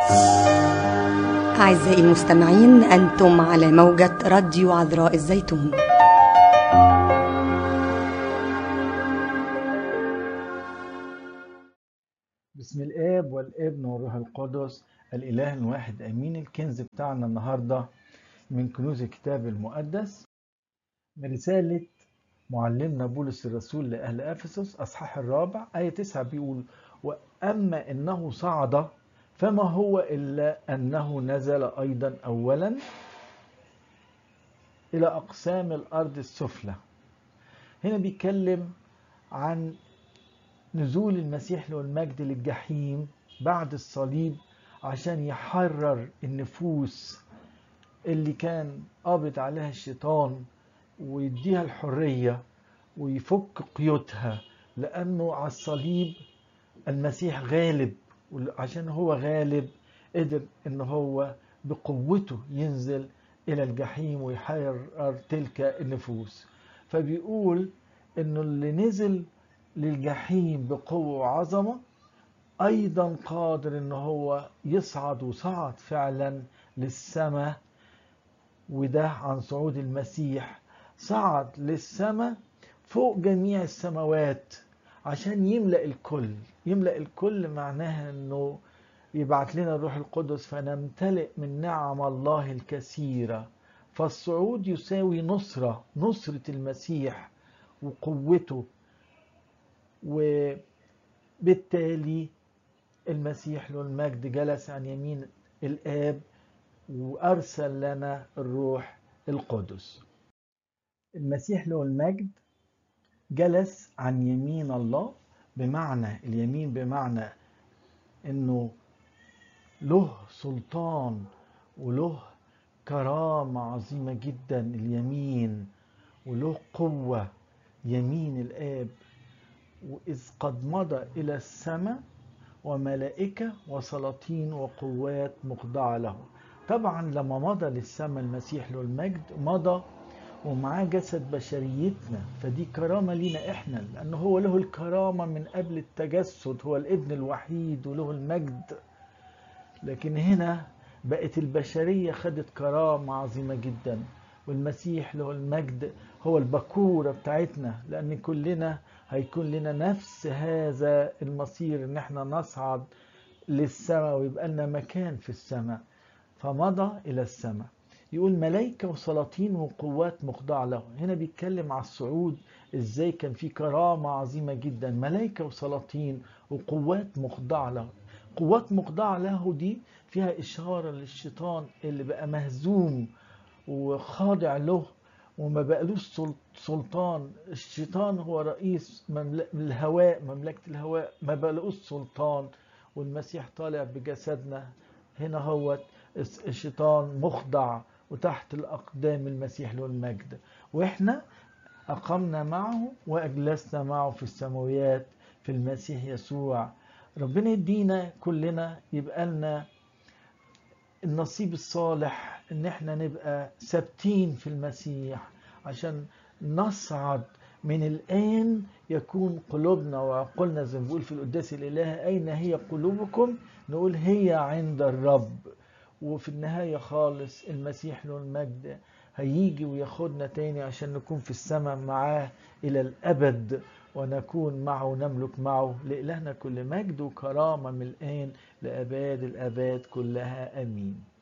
أعزائي المستمعين أنتم على موجة راديو عذراء الزيتون بسم الآب والابن والروح القدس الإله الواحد أمين الكنز بتاعنا النهاردة من كنوز الكتاب المقدس من رسالة معلمنا بولس الرسول لأهل أفسس أصحاح الرابع آية 9 بيقول وأما إنه صعد فما هو إلا أنه نزل أيضا أولا إلى أقسام الأرض السفلى هنا بيتكلم عن نزول المسيح له المجد للجحيم بعد الصليب عشان يحرر النفوس اللي كان قابض عليها الشيطان ويديها الحرية ويفك قيودها لأنه على الصليب المسيح غالب وعشان هو غالب قدر ان هو بقوته ينزل الى الجحيم ويحرر تلك النفوس فبيقول انه اللي نزل للجحيم بقوة وعظمة ايضا قادر ان هو يصعد وصعد فعلا للسماء وده عن صعود المسيح صعد للسماء فوق جميع السماوات عشان يملأ الكل يملأ الكل معناها انه يبعت لنا الروح القدس فنمتلئ من نعم الله الكثيرة فالصعود يساوي نصرة نصرة المسيح وقوته وبالتالي المسيح له المجد جلس عن يمين الآب وأرسل لنا الروح القدس المسيح له المجد جلس عن يمين الله بمعنى اليمين بمعنى انه له سلطان وله كرامة عظيمة جدا اليمين وله قوة يمين الآب وإذ قد مضى إلى السماء وملائكة وسلاطين وقوات مخضعة له طبعا لما مضى للسماء المسيح له المجد مضى ومعاه جسد بشريتنا فدي كرامة لينا احنا لأنه هو له الكرامة من قبل التجسد هو الابن الوحيد وله المجد لكن هنا بقت البشرية خدت كرامة عظيمة جدا والمسيح له المجد هو البكورة بتاعتنا لأن كلنا هيكون لنا نفس هذا المصير ان احنا نصعد للسماء ويبقى لنا مكان في السماء فمضى إلى السماء يقول ملائكة وسلاطين وقوات مخضعة له هنا بيتكلم على الصعود ازاي كان في كرامة عظيمة جدا ملائكة وسلاطين وقوات مخضعة له قوات مخضعة له دي فيها إشارة للشيطان اللي بقى مهزوم وخاضع له وما بقالوش سلطان الشيطان هو رئيس الهواء مملكة الهواء ما بقالوش سلطان والمسيح طالع بجسدنا هنا هو الشيطان مخضع وتحت الأقدام المسيح له المجد وإحنا أقمنا معه وأجلسنا معه في السماويات في المسيح يسوع ربنا يدينا كلنا يبقى لنا النصيب الصالح ان احنا نبقى ثابتين في المسيح عشان نصعد من الآن يكون قلوبنا وعقولنا زي ما بيقول في القداس الإله أين هي قلوبكم نقول هي عند الرب وفي النهاية خالص المسيح له المجد هيجي وياخدنا تاني عشان نكون في السماء معاه إلى الأبد ونكون معه نملك معه لإلهنا كل مجد وكرامة من الآن لأباد الآباد كلها أمين